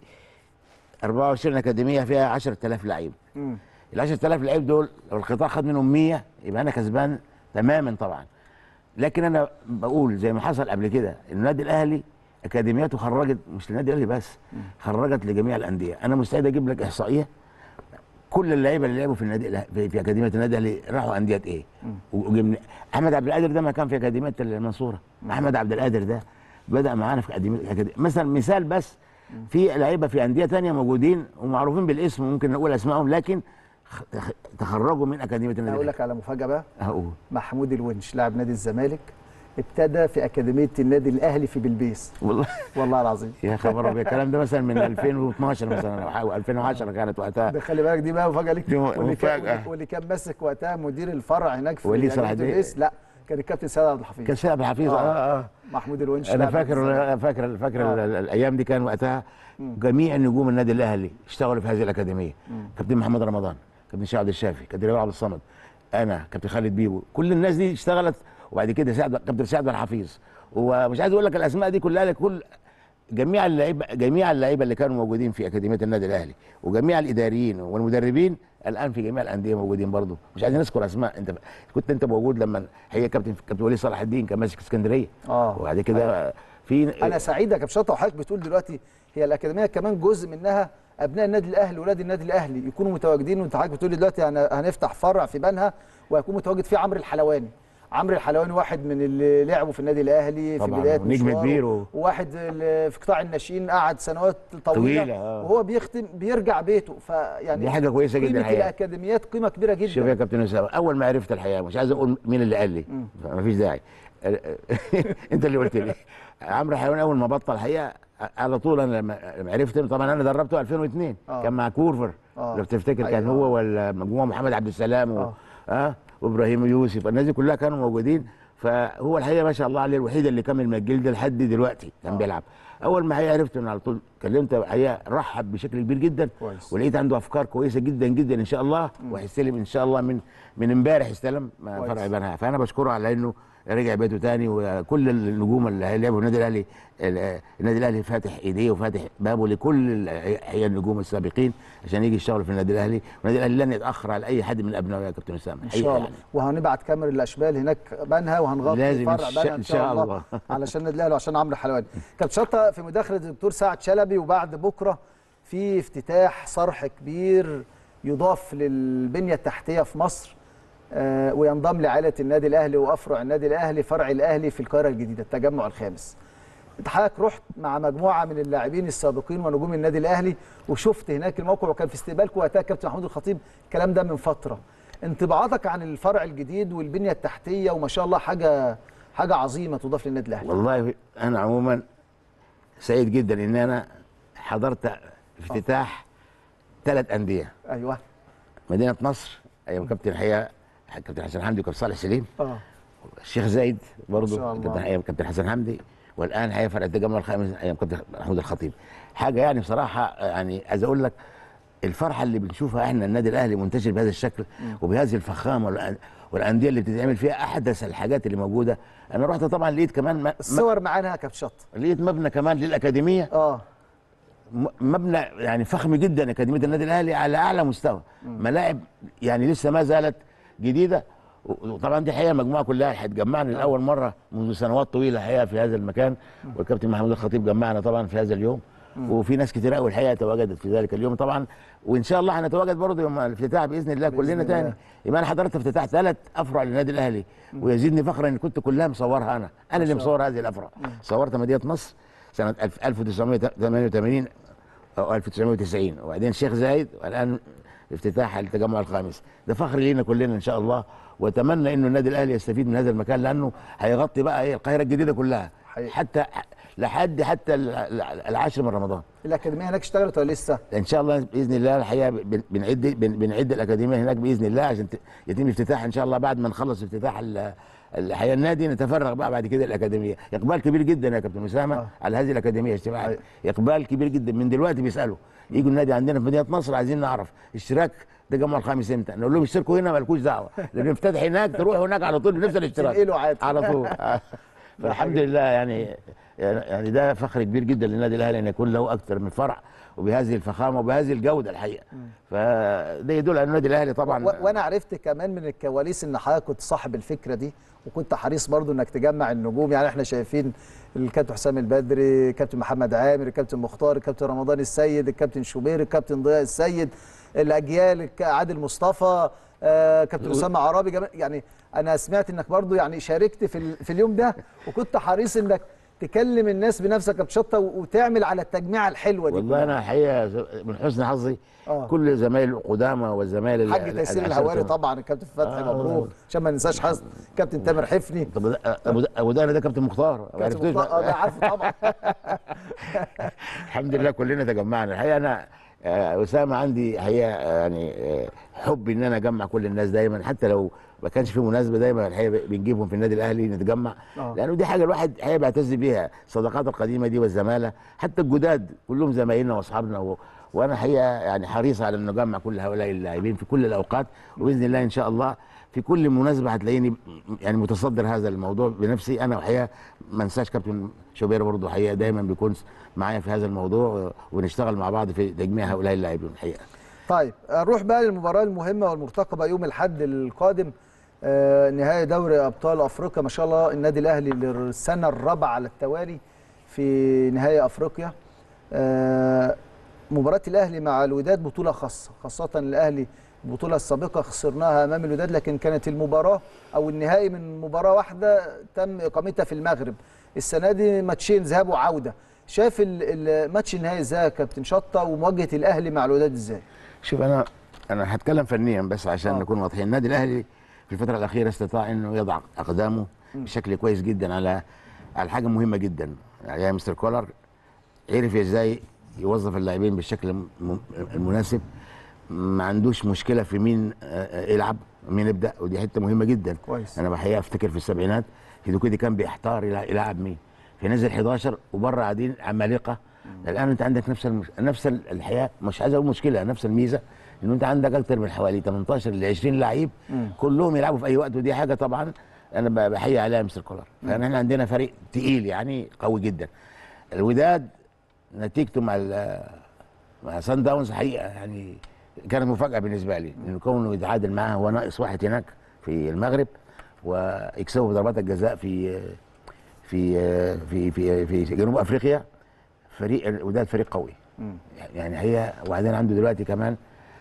24 اكاديميه فيها 10000 لعيب
مم.
ال 10000 لعيب دول لو القطاع خد منهم 100 يبقى انا كسبان تماما طبعا لكن انا بقول زي ما حصل قبل كده النادي الاهلي اكاديمياته خرجت مش للنادي الاهلي بس خرجت لجميع الانديه انا مستعد اجيب لك احصائيه كل اللعيبه اللي لعبوا في النادي الأه- في, في اكاديميه النادي الاهلي راحوا انديه ايه وجبنا احمد عبد القادر ده ما كان في اكاديميه المنصوره احمد عبد القادر ده بدا معانا في اكاديميه الأكاديمية. مثلا مثال بس في لعيبه في انديه تانية موجودين ومعروفين بالاسم ممكن نقول اسمائهم لكن خ- تخ- تخرجوا من اكاديميه النادي
اقول
الأهلي.
لك على مفاجاه بقى
هقول
محمود الونش لاعب نادي الزمالك ابتدى في اكاديميه النادي الاهلي في بلبيس
والله
والله العظيم
يا خبر ابيض الكلام ده مثلا من 2012 مثلا او 2010 كانت وقتها
ده خلي بالك دي بقى مفاجاه ليك
دي
واللي كان
مفاجأة.
واللي كان ماسك وقتها مدير الفرع هناك في
وليد صلاح
أكاديمية
الدين.
البلبيس لا كان الكابتن سيد عبد الحفيظ
كان شاب حفيظ
آه.
اه اه
محمود الونش
انا
لاعب
فاكر
نادي الزمالك.
أنا فاكر فاكر
آه.
ال- ال- الايام دي كان وقتها جميع نجوم النادي الاهلي اشتغلوا في هذه الاكاديميه كابتن محمد رمضان كابتن شاه عبد الشافي كابتن ربيع عبد الصمد انا كابتن خالد بيبو كل الناس دي اشتغلت وبعد كده سعد كابتن سعد بن الحفيظ ومش عايز اقول لك الاسماء دي كلها لكل جميع اللعيبه جميع اللعيبه اللي كانوا موجودين في اكاديميه النادي الاهلي وجميع الاداريين والمدربين الان في جميع الانديه موجودين برضه مش عايزين نذكر اسماء انت كنت انت موجود لما هي كابتن كابتن وليد صلاح الدين كان ماسك اسكندريه
اه
وبعد كده في
انا سعيد يا كابتن شطه وحضرتك بتقول دلوقتي هي الاكاديميه كمان جزء منها ابناء النادي الاهلي واولاد النادي الاهلي يكونوا متواجدين وانت حضرتك بتقول لي دلوقتي هن- هنفتح فرع في بنها وهيكون متواجد فيه عمرو الحلواني عمرو الحلواني واحد من اللي لعبوا في النادي الاهلي في
طبعاً،
بدايه
ونجم
مشواره،
كبير و-
وواحد اللي في قطاع الناشئين قعد سنوات طويله,
طويلة، آه.
وهو بيختم بيرجع بيته فيعني
دي حاجة كويسة جدا
قيمه
الحقيقة.
الاكاديميات قيمه كبيره جدا
شوف يا كابتن اسامه اول ما عرفت الحقيقه مش عايز اقول مين اللي قال لي مفيش داعي انت اللي قلت لي عمرو حيوان اول ما بطل الحقيقه على طول انا لما لما عرفت إنه طبعا انا دربته 2002
آه.
كان مع كورفر
آه.
لو تفتكر كان
أيوة.
هو والمجموعه محمد عبد السلام و...
آه.
اه وابراهيم يوسف الناس دي كلها كانوا موجودين فهو الحقيقه ما شاء الله عليه الوحيد اللي كمل من الجيل ده لحد دلوقتي كان
آه.
بيلعب اول ما هي عرفت انه على طول كلمته الحقيقه رحب بشكل كبير جدا
كويس.
ولقيت عنده افكار كويسه جدا جدا ان شاء الله وهيستلم ان شاء الله من من امبارح استلم مع
كويس.
فرع بنها فانا بشكره على انه رجع بيته تاني وكل النجوم اللي هيلعبوا النادي الاهلي ال- النادي الاهلي فاتح ايديه وفاتح بابه لكل ال- هي النجوم السابقين عشان يجي يشتغلوا في النادي الاهلي والنادي الاهلي لن يتاخر على اي حد من ابنائه يا كابتن اسامه
ان شاء الله وهنبعت كاميرا الاشبال هناك بنها وهنغطي
لازم
فرع
إن شاء-
بنها ان شاء الله علشان النادي الاهلي وعشان عمرو حلواني كابتن شطه في مداخله الدكتور سعد شلبي وبعد بكره في افتتاح صرح كبير يضاف للبنيه التحتيه في مصر آه، وينضم لعائله النادي الاهلي وافرع النادي الاهلي فرع الاهلي في القاهره الجديده التجمع الخامس انت حضرتك رحت مع مجموعه من اللاعبين السابقين ونجوم النادي الاهلي وشفت هناك الموقع وكان في استقبالكم وقتها كابتن محمود الخطيب الكلام ده من فتره انطباعاتك عن الفرع الجديد والبنيه التحتيه وما شاء الله حاجه حاجه عظيمه تضاف للنادي الاهلي
والله انا عموما سعيد جدا ان انا حضرت افتتاح ثلاث انديه
ايوه
مدينه نصر ايام كابتن الحقيقه كابتن حسن حمدي وكابتن صالح سليم
اه
الشيخ زايد
ما شاء
برضه
الله.
كابتن ايام كابتن حسن حمدي والان هي فرع التجمع الخامس ايام كابتن محمود الخطيب حاجه يعني بصراحه يعني عايز اقول لك الفرحه اللي بنشوفها احنا النادي الاهلي منتشر بهذا الشكل وبهذه الفخامه والأن- والانديه اللي بتتعمل فيها احدث الحاجات اللي موجوده انا رحت طبعا لقيت كمان م- م-
الصور معانا يا كابتن شط
لقيت مبنى كمان للاكاديميه
اه
م- مبنى يعني فخم جدا اكاديميه النادي الاهلي على اعلى مستوى ملاعب يعني لسه ما زالت جديده و- وطبعا دي حقيقه المجموعه كلها هتجمعنا لاول مره منذ سنوات طويله حقيقه في هذا المكان والكابتن محمود الخطيب جمعنا طبعا في هذا اليوم وفي ناس كتير قوي الحقيقه تواجدت في ذلك اليوم طبعا وان شاء الله هنتواجد برضه يوم الافتتاح باذن الله
بإذن
كلنا
الله.
تاني يبقى انا حضرت افتتاح ثلاث افرع للنادي الاهلي ويزيدني فخرا ان كنت كلها مصورها انا انا اللي مصور هذه الافرع صورت مدينه نصر سنه 1988 او 1990 وبعدين شيخ زايد والان افتتاح التجمع الخامس ده فخر لينا كلنا ان شاء الله واتمنى انه النادي الاهلي يستفيد من هذا المكان لانه هيغطي بقى ايه القاهره الجديده كلها
حقيقي.
حتى لحد حتى ال- ال- العاشر من رمضان
الاكاديميه هناك اشتغلت ولا لسه؟
ان شاء الله باذن الله الحقيقه بن- بنعد بن- بنعد الاكاديميه هناك باذن الله عشان ت- يتم افتتاح ان شاء الله بعد ما نخلص افتتاح ال- الحقيقه النادي نتفرغ بقى بعد كده الاكاديميه اقبال كبير جدا يا كابتن اسامه
آه.
على هذه الاكاديميه اجتماعي
أيوة.
اقبال كبير جدا من دلوقتي بيسالوا يجوا النادي عندنا في مدينه نصر عايزين نعرف اشتراك التجمع الخامس امتى نقول لهم اشتركوا هنا مالكوش دعوه لان نفتتح هناك تروحوا هناك على طول بنفس الاشتراك
تنقلوا عادي.
على طول فالحمد لله يعني يعني ده فخر كبير جدا للنادي الاهلي ان يكون له اكثر من فرع وبهذه الفخامه وبهذه الجوده الحقيقه فده يدل على النادي الاهلي طبعا
و- وانا عرفت كمان من الكواليس ان حضرتك كنت صاحب الفكره دي وكنت حريص برضو انك تجمع النجوم يعني احنا شايفين الكابتن حسام البدري الكابتن محمد عامر الكابتن مختار الكابتن رمضان السيد الكابتن شوبير الكابتن ضياء السيد الاجيال الك- عادل مصطفى آه، كابتن اسامه عرابي جمال- يعني انا سمعت انك برضو يعني شاركت في ال- في اليوم ده وكنت حريص انك تكلم الناس بنفسك يا كابتن شطه و- وتعمل على التجميعه الحلوه دي
والله
كلها.
انا الحقيقه من حسن حظي
آه.
كل زمايلي القدامى والزمايل ال-
حاج
ال-
تيسير
العشرة
الهواري
طبعاً.
طبعا الكابتن فتحي
آه.
مبروك عشان ما ننساش حسن كابتن تامر حفني
طب ده- ابو ده- ابو دانا ده كابتن مختار ما
كابتن
عرفتوش
مختار- اه ده
بقى.
عارفه طبعا
الحمد لله كلنا تجمعنا الحقيقه انا آه، اسامه عندي حقيقه آه، يعني آه، حب ان انا اجمع كل الناس دايما حتى لو ما كانش في مناسبه دايما الحقيقه بنجيبهم في النادي الاهلي نتجمع
آه.
لانه دي حاجه الواحد الحقيقه بيعتز بيها الصداقات القديمه دي والزماله حتى الجداد كلهم زمايلنا واصحابنا و... وانا حقيقه يعني حريص على ان نجمع كل هؤلاء اللاعبين في كل الاوقات وباذن الله ان شاء الله في كل مناسبه هتلاقيني يعني متصدر هذا الموضوع بنفسي انا وحقيقه ما انساش كابتن شوبير برضه حقيقه دايما بيكون معايا في هذا الموضوع ونشتغل مع بعض في تجميع هؤلاء اللاعبين الحقيقه
طيب نروح بقى للمباراه المهمه والمرتقبه يوم الاحد القادم آه، نهائي دوري ابطال افريقيا ما شاء الله النادي الاهلي للسنه الرابعه على التوالي في نهائي افريقيا آه، مباراه الاهلي مع الوداد بطوله خاصه خاصه الاهلي البطوله السابقه خسرناها امام الوداد لكن كانت المباراه او النهائي من مباراه واحده تم اقامتها في المغرب السنه دي ماتشين ذهاب وعوده شايف ال- الماتش النهائي ازاي يا كابتن شطه ومواجهه الاهلي مع الوداد ازاي
شوف انا انا هتكلم فنيا بس عشان
آه.
نكون واضحين النادي الاهلي في الفتره الاخيره استطاع انه يضع اقدامه بشكل كويس جدا على على حاجه مهمه جدا يعني يا مستر كولر عرف ازاي يوظف اللاعبين بالشكل الم- المناسب ما عندوش مشكله في مين آه، آه، يلعب مين يبدا ودي حته مهمه جدا
كويس.
انا بحقيقه افتكر في السبعينات هيدوكيدي كان بيحتار يلع- يلعب مين فنزل 11 وبره قاعدين عمالقه الان انت عندك نفس المش... نفس ال- الحياه مش عايز اقول مشكله نفس الميزه انه انت عندك اكتر من حوالي 18 ل 20 لعيب كلهم يلعبوا في اي وقت ودي حاجه طبعا انا ب- بحيي عليها مستر كولر فاحنا عندنا فريق تقيل يعني قوي جدا الوداد نتيجته مع ال- مع سان داونز حقيقه يعني كانت مفاجاه بالنسبه لي انه كونه يتعادل معاه هو ناقص واحد هناك في المغرب ويكسبوا بضربات الجزاء في في في في في جنوب افريقيا فريق الوداد فريق قوي يعني هي وبعدين عنده دلوقتي كمان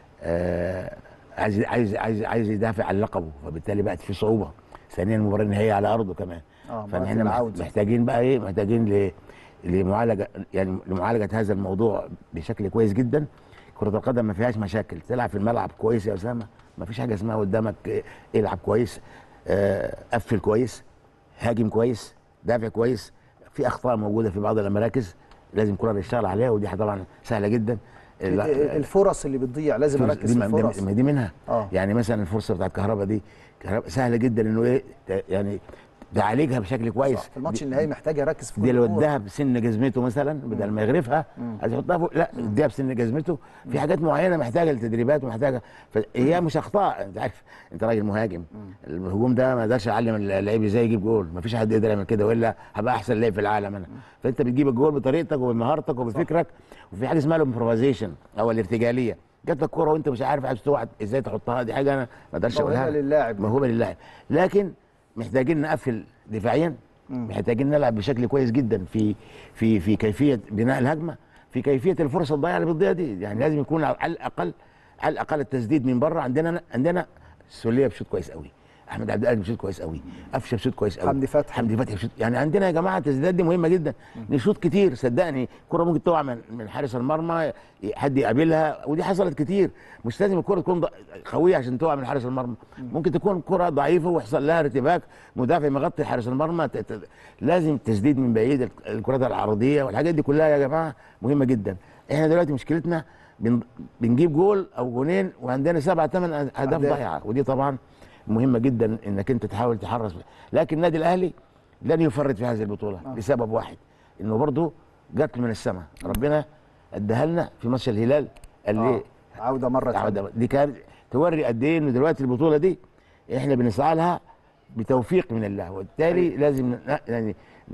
آه عايز عايز عايز عايز يدافع عن لقبه فبالتالي بقت في صعوبه ثانيا المباراه النهائيه على ارضه كمان
آه، مباراة
فاحنا مح-
العودة.
محتاجين بقى ايه محتاجين ل لمعالجه يعني لمعالجه هذا الموضوع بشكل كويس جدا كره القدم ما فيهاش مشاكل تلعب في الملعب كويس يا اسامه ما فيش حاجه اسمها قدامك إيه، العب كويس آه، قفل كويس هاجم كويس دافع كويس في اخطاء موجوده في بعض المراكز لازم كولر يشتغل عليها ودي طبعا سهله جدا لا-
الفرص اللي بتضيع لازم اركز
دي
في
ما-
الفرص
ما دي منها
آه.
يعني مثلا الفرصه بتاعت كهربا دي كهربا سهله جدا انه ايه ت- يعني تعالجها بشكل كويس
في الماتش النهائي محتاج يركز في
دي
كل
لو
كورة.
اداها بسن جزمته مثلا بدل ما يغرفها عايز يحطها فوق لا اديها بسن جزمته في حاجات معينه محتاجه لتدريبات ومحتاجه فهي مش اخطاء انت عارف انت راجل مهاجم الهجوم ده ما يقدرش يعلم اللعيب ازاي يجيب جول ما فيش حد يقدر يعمل كده والا هبقى احسن لاعب في العالم انا فانت بتجيب الجول بطريقتك وبمهارتك وبفكرك وفي حاجه اسمها الامبروفيزيشن او الارتجاليه جات لك كوره وانت مش عارف عايز توعد ازاي تحطها دي حاجه انا ما اقدرش
موهبة
اقولها لك.
للاعب.
موهوبه للاعب لكن محتاجين نقفل دفاعيا محتاجين نلعب بشكل كويس جدا في في في كيفيه بناء الهجمه في كيفيه الفرصه الضائعه اللي بتضيع دي يعني لازم يكون على الاقل على الاقل التسديد من بره عندنا عندنا السوليه بشوط كويس قوي احمد عبد القادر بشوط كويس قوي قفشه بشوط كويس قوي
حمدي فتحي.
حمدي فتحي بشوط يعني عندنا يا جماعه التسديدات دي مهمه جدا نشوط كتير صدقني كره ممكن تقع من من حارس المرمى حد يقابلها ودي حصلت كتير مش لازم الكره تكون ض- قويه عشان تقع من حارس المرمى ممكن تكون كره ضعيفه ويحصل لها ارتباك مدافع مغطي حارس المرمى ت- ت- لازم تسديد من بعيد ال- الكرات العرضيه والحاجات دي كلها يا جماعه مهمه جدا احنا دلوقتي مشكلتنا بن- بنجيب جول او جولين وعندنا سبعة ثمان اهداف
أهداف.
ضايعه ودي طبعا مهمه جدا انك انت تحاول تحرص لكن النادي الاهلي لن يفرط في هذه البطوله
آه.
لسبب واحد انه برضه جات من السماء ربنا اداها لنا في ماتش الهلال قال لي
آه. عوده مره تانية.
عودة دي كانت توري قد ايه ان دلوقتي البطوله دي احنا بنسعى لها بتوفيق من الله وبالتالي لازم ن- يعني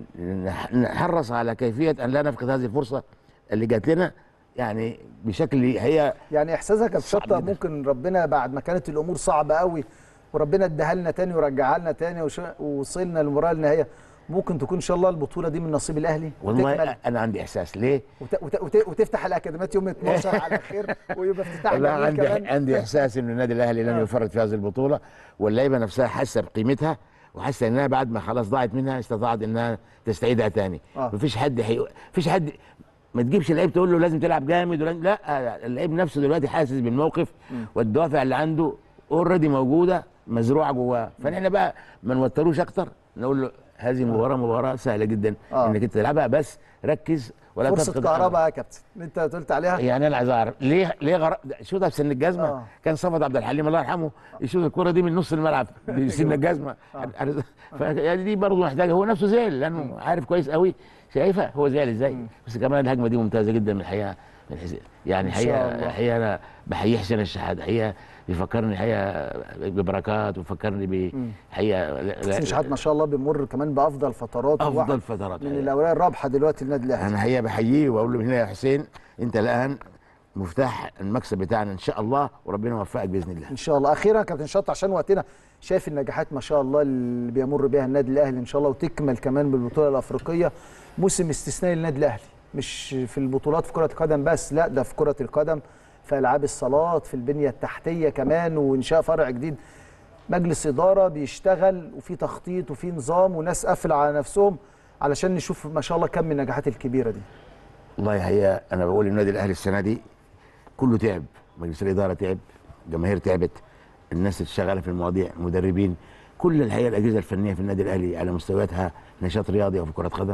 نح- نحرص على كيفيه ان لا نفقد هذه الفرصه اللي جات لنا يعني بشكل هي
يعني احساسك يا
صعب
بشطه
جدا.
ممكن ربنا بعد ما كانت الامور صعبه قوي وربنا اداها لنا تاني ورجعها لنا تاني وش- ووصلنا للمباراه النهائيه ممكن تكون ان شاء الله البطوله دي من نصيب الاهلي
والله
وتكمل
انا عندي احساس ليه؟
وت... وت... وت... وتفتح الاكاديميات يوم 12 على خير ويبقى افتتاح
والله
جميل
عندي
كمان
عندي احساس ان النادي الاهلي لن
آه.
يفرط في هذه البطوله واللعيبه نفسها حاسه بقيمتها وحاسه انها بعد ما خلاص ضاعت منها استطاعت انها تستعيدها تاني
آه.
مفيش حد حي... مفيش حد ما تجيبش لعيب تقول له لازم تلعب جامد ولا لا اللعيب نفسه دلوقتي حاسس بالموقف والدوافع اللي عنده اوريدي موجوده مزروعه جواه فاحنا بقى ما نوتروش اكتر نقول له هذه مباراه مباراه سهله جدا
آه.
انك انت تلعبها بس ركز ولا
فرصه
تفقد أمل.
كهرباء يا كابتن انت قلت عليها
يعني انا عايز اعرف ليه ليه غر... شوطها بسن الجزمه
آه.
آه. كان صفد عبد الحليم الله يرحمه يشوط الكره دي من نص الملعب بسن الجزمه آه. فيعني دي برضه محتاجه هو نفسه زعل لانه عارف كويس قوي شايفها هو زعل ازاي بس كمان الهجمه دي ممتازه جدا من الحقيقه من حيث- يعني
إن شاء الله.
حقيقه حقيقه انا بحيي حسين الشحات حقيقه بيفكرني حقيقه ببركات وفكرني بحقيقه
حسين شحات ما شاء الله بيمر كمان بافضل فترات
افضل
وواحد
فترات
من
حقيقة.
الاوراق الرابحه دلوقتي للنادي الاهلي
انا حقيقه بحييه واقول له من هنا يا حسين انت الان مفتاح المكسب بتاعنا ان شاء الله وربنا يوفقك باذن الله
ان شاء الله اخيرا كابتن شط عشان وقتنا شايف النجاحات ما شاء الله اللي بيمر بها النادي الاهلي ان شاء الله وتكمل كمان بالبطوله الافريقيه موسم استثنائي للنادي الاهلي مش في البطولات في كره القدم بس لا ده في كره القدم في العاب الصالات في البنيه التحتيه كمان وانشاء فرع جديد مجلس اداره بيشتغل وفي تخطيط وفي نظام وناس قافله على نفسهم علشان نشوف ما شاء الله كم من النجاحات الكبيره دي
والله هي انا بقول النادي الاهلي السنه دي كله تعب مجلس الاداره تعب الجماهير تعبت الناس اللي شغاله في المواضيع المدربين كل الحقيقه الاجهزه الفنيه في النادي الاهلي على مستوياتها نشاط رياضي او في كره قدم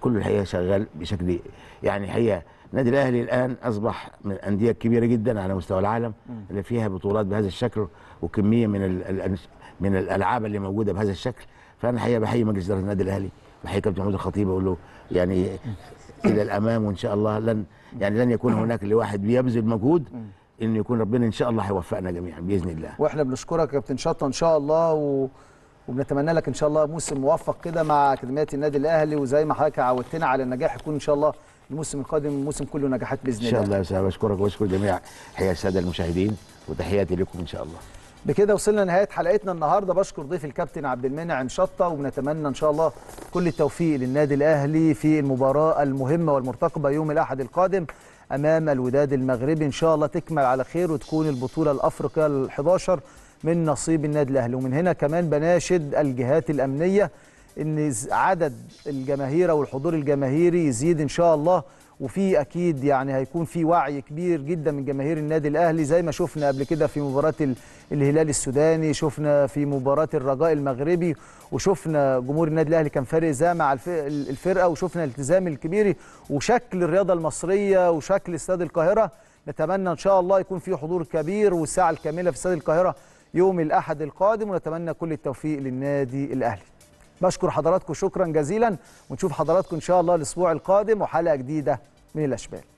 كل الحقيقه شغال بشكل يعني حقيقه النادي الاهلي الان اصبح من الانديه الكبيره جدا على مستوى العالم اللي فيها بطولات بهذا الشكل وكميه من ال- ال- من الالعاب اللي موجوده بهذا الشكل فانا الحقيقه بحيي مجلس اداره النادي الاهلي بحيي كابتن محمود الخطيب اقول له يعني الى الامام وان شاء الله لن يعني لن يكون هناك لواحد بيبذل مجهود انه يكون ربنا ان شاء الله هيوفقنا جميعا باذن الله
واحنا بنشكرك يا كابتن شطه ان شاء الله و... وبنتمنى لك ان شاء الله موسم موفق كده مع اكاديميه النادي الاهلي وزي ما حضرتك عودتنا على النجاح يكون ان شاء الله الموسم القادم موسم كله نجاحات باذن
ان
الله
شاء الله يا استاذ بشكرك واشكر جميع حيا الساده المشاهدين وتحياتي لكم ان شاء الله
بكده وصلنا لنهايه حلقتنا النهارده بشكر ضيف الكابتن عبد المنعم شطه وبنتمنى ان شاء الله كل التوفيق للنادي الاهلي في المباراه المهمه والمرتقبه يوم الاحد القادم امام الوداد المغربي ان شاء الله تكمل على خير وتكون البطوله الافريقيه ال11 من نصيب النادي الاهلي ومن هنا كمان بناشد الجهات الامنيه ان ز- عدد الجماهير او الحضور الجماهيري يزيد ان شاء الله وفي اكيد يعني هيكون في وعي كبير جدا من جماهير النادي الاهلي زي ما شفنا قبل كده في مباراه ال- الهلال السوداني شفنا في مباراه الرجاء المغربي وشفنا جمهور النادي الاهلي كان فارق ازاي مع الف- الفرقه وشفنا الالتزام الكبير وشكل الرياضه المصريه وشكل استاد القاهره نتمنى ان شاء الله يكون في حضور كبير والساعه الكامله في استاد القاهره يوم الاحد القادم ونتمنى كل التوفيق للنادي الاهلي بشكر حضراتكم شكرا جزيلا ونشوف حضراتكم ان شاء الله الاسبوع القادم وحلقه جديده من الاشبال